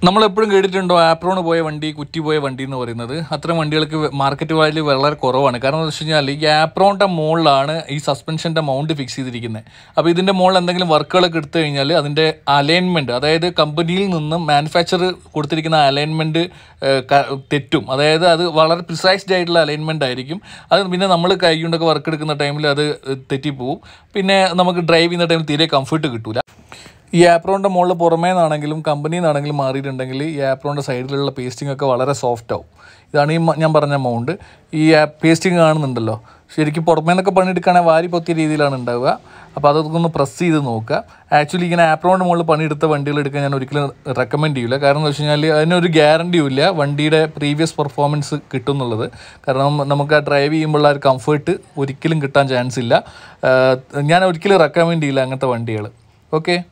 നമ്മളെപ്പോഴും കേട്ടിട്ടുണ്ടോ ആപ്രോണ് പോയ വണ്ടി കുറ്റി പോയ വണ്ടി എന്ന് പറയുന്നത് അത്തരം വണ്ടികൾക്ക് മാർക്കറ്റ് വാല്യൂ വളരെ കുറവാണ് കാരണം എന്ന് വെച്ച് കഴിഞ്ഞാൽ ഈ ആപ്രോണിൻ്റെ മുകളിലാണ് ഈ സസ്പെൻഷൻ്റെ മൗണ്ട് ഫിക്സ് ചെയ്തിരിക്കുന്നത് അപ്പോൾ ഇതിൻ്റെ മുകളിൽ എന്തെങ്കിലും വർക്കുകളൊക്കെ എടുത്തു കഴിഞ്ഞാൽ അതിൻ്റെ അലൈൻമെൻറ്റ് അതായത് കമ്പനിയിൽ നിന്നും മാനുഫാക്ചർ കൊടുത്തിരിക്കുന്ന അലൈൻമെൻറ്റ് തെറ്റും അതായത് അത് വളരെ പ്രിസൈസ്ഡ് ആയിട്ടുള്ള അലൈൻമെൻ്റ് ആയിരിക്കും അത് പിന്നെ നമ്മൾ കൈ കൊണ്ടൊക്കെ വർക്ക് എടുക്കുന്ന ടൈമിൽ അത് തെറ്റിപ്പോവും പിന്നെ നമുക്ക് ഡ്രൈവ് ചെയ്യുന്ന ടൈമിൽ തീരെ കംഫർട്ട് കിട്ടൂല ഈ ആപ്രോണിൻ്റെ മുകളിൽ പുറമേ നിന്നാണെങ്കിലും കമ്പനിയിൽ നിന്നാണെങ്കിലും മാറിയിട്ടുണ്ടെങ്കിൽ ഈ ആപ്രോണിൻ്റെ സൈഡിലുള്ള പേസ്റ്റിംഗ് ഒക്കെ വളരെ സോഫ്റ്റ് ആവും ഇതാണ് ഈ മ- ഞാൻ പറഞ്ഞ മൗണ്ട് ഈ പേസ്റ്റിംഗ് കാണുന്നുണ്ടല്ലോ ശരിക്കും പുറമേ നിന്നൊക്കെ പണിയെടുക്കുകയാണെങ്കിൽ വാരി പൊത്തിയ രീതിയിലാണ് ഉണ്ടാവുക അപ്പോൾ അതൊക്കെ ഒന്ന് പ്രസ് ചെയ്ത് നോക്കുക ആക്ച്വലി ഇങ്ങനെ ആപ്രോണിൻ്റെ മുകളിൽ പണിയെടുത്ത വണ്ടികൾ എടുക്കാൻ ഞാൻ ഒരിക്കലും റെക്കമെൻഡ് ചെയ്യില്ല കാരണം എന്ന് വെച്ച് കഴിഞ്ഞാൽ അതിനൊരു ഗ്യാരണ്ടിയും ഇല്ല വണ്ടിയുടെ പ്രീവിയസ് പെർഫോമൻസ് കിട്ടും എന്നുള്ളത് കാരണം നമുക്ക് ആ ഡ്രൈവ് ചെയ്യുമ്പോഴുള്ള ആ ഒരു കംഫർട്ട് ഒരിക്കലും കിട്ടാൻ ചാൻസ് ഇല്ല ആ, ഞാൻ ഒരിക്കലും റെക്കമെൻഡ് ചെയ്യില്ല അങ്ങനത്തെ വണ്ടികൾ ഓക്കെ